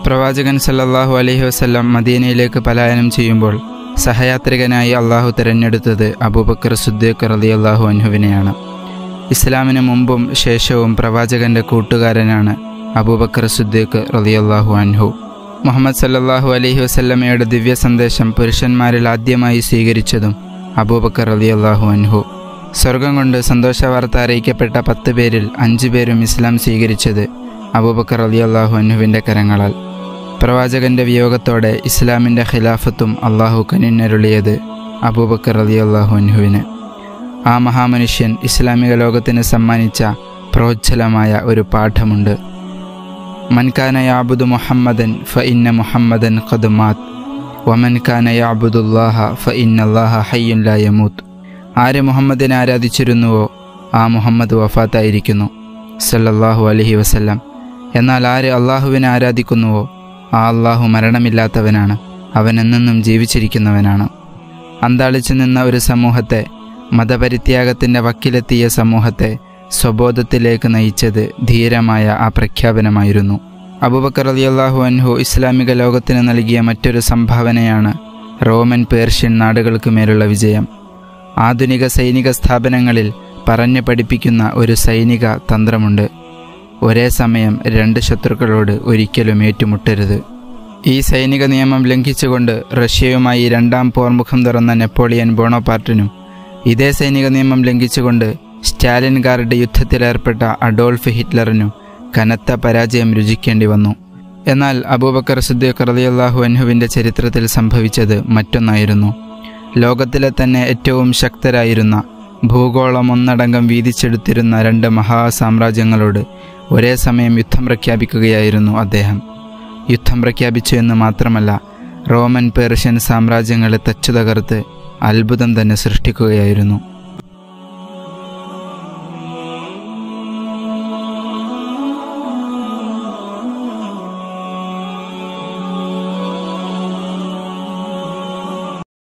പ്രവാചകൻ സല്ലല്ലാഹു അലൈഹി വസല്ലം മദീനയിലേക്ക് പലായനം ചെയ്യുമ്പോൾ സഹയാത്രികനായി അള്ളാഹു തിരഞ്ഞെടുത്തത് അബൂബക്കർ സുദ്ദീഖ് റളിയല്ലാഹു അൻഹുവിനെയാണ് ഇസ്ലാമിന് മുമ്പും ശേഷവും പ്രവാചകന്റെ കൂട്ടുകാരനാണ് അബൂബക്കർ സുദ്ദീഖ് റളിയല്ലാഹു അൻഹു മുഹമ്മദ് സല്ലല്ലാഹു അലൈഹി വസല്ലമയുടെ ദിവ്യ സന്ദേശം പുരുഷന്മാരിൽ ആദ്യമായി സ്വീകരിച്ചതും അബൂബക്കർ റളിയല്ലാഹു അൻഹു സ്വർഗം കൊണ്ട് സന്തോഷവാർത്ത അറിയിക്കപ്പെട്ട പത്ത് പേരിൽ അഞ്ചു പേരും ഇസ്ലാം സ്വീകരിച്ചത് അബൂബക്കർ റളിയല്ലാഹു അൻഹുവിൻ്റെ കരങ്ങളാൽ പ്രവാചകന്റെ വിയോഗത്തോടെ ഇസ്ലാമിൻ്റെ ഖിലാഫത്തും അള്ളാഹു കനിഞ്ഞരുളിയത് അബൂബക്കർ റളിയല്ലാഹു അൻഹുവിന് ആ മഹാമനുഷ്യൻ ഇസ്ലാമിക ലോകത്തിന് സമ്മാനിച്ച പ്രോജ്വലമായ ഒരു പാഠമുണ്ട് മൻകാന യാബുദു മുഹമ്മദൻ ഫ ഇന്ന മുഹമ്മദൻ ഖദുമാത് വമൻ കാന യാബുദുല്ലാഹ ഫ ഇന്നല്ലാഹ ഹയ്യുൻ ലാ യമൂത്ത് ആര് മുഹമ്മദിനെ ആരാധിച്ചിരുന്നുവോ ആ മുഹമ്മദ് വഫാത്തായിരിക്കുന്നു സല്ലല്ലാഹു അലൈഹി വസല്ലം എന്നാൽ ആര് അള്ളാഹുവിനെ ആരാധിക്കുന്നുവോ ആ അള്ളാഹു മരണമില്ലാത്തവനാണ് അവൻ എന്നെന്നും ജീവിച്ചിരിക്കുന്നവനാണ് അന്താളിച്ചു നിന്ന ഒരു സമൂഹത്തെ മതപരിത്യാഗത്തിൻ്റെ വക്കിലെത്തിയ സമൂഹത്തെ സ്വബോധത്തിലേക്ക് നയിച്ചത് ധീരമായ ആ പ്രഖ്യാപനമായിരുന്നു അബുബക്കർ അലിയല്ലാഹു അൻഹു ഇസ്ലാമിക ലോകത്തിന് നൽകിയ മറ്റൊരു സംഭാവനയാണ് റോമൻ പേർഷ്യൻ നാടുകൾക്ക് മേലുള്ള വിജയം ആധുനിക സൈനിക സ്ഥാപനങ്ങളിൽ പറഞ്ഞു പഠിപ്പിക്കുന്ന ഒരു സൈനിക തന്ത്രമുണ്ട് ഒരേ സമയം രണ്ട് ശത്രുക്കളോട് ഒരിക്കലും ഏറ്റുമുട്ടരുത് ഈ സൈനിക നിയമം ലംഘിച്ചുകൊണ്ട് റഷ്യയുമായി രണ്ടാം പോർമുഖം തുറന്ന നെപ്പോളിയൻ ബോണോപാർട്ടിനും ഇതേ സൈനിക നിയമം ലംഘിച്ചുകൊണ്ട് സ്റ്റാലിൻ ഗാർഡ് യുദ്ധത്തിലേർപ്പെട്ട അഡോൾഫ് ഹിറ്റ്ലറിനും കനത്ത പരാജയം രുചിക്കേണ്ടി വന്നു എന്നാൽ അബൂബക്കർ സിദ്ദീഖ് റളിയല്ലാഹു അൻഹുവിൻ്റെ ചരിത്രത്തിൽ സംഭവിച്ചത് മറ്റൊന്നായിരുന്നു ലോകത്തിലെ തന്നെ ഏറ്റവും ശക്തരായിരുന്ന ഭൂഗോളം ഒന്നടങ്കം വീതിച്ചെടുത്തിരുന്ന രണ്ട് മഹാസാമ്രാജ്യങ്ങളോട് ഒരേ സമയം യുദ്ധം പ്രഖ്യാപിക്കുകയായിരുന്നു അദ്ദേഹം യുദ്ധം പ്രഖ്യാപിച്ചു എന്ന് മാത്രമല്ല റോമൻ പേർഷ്യൻ സാമ്രാജ്യങ്ങളെ തച്ചു തകർത്ത് അത്ഭുതം തന്നെ സൃഷ്ടിക്കുകയായിരുന്നു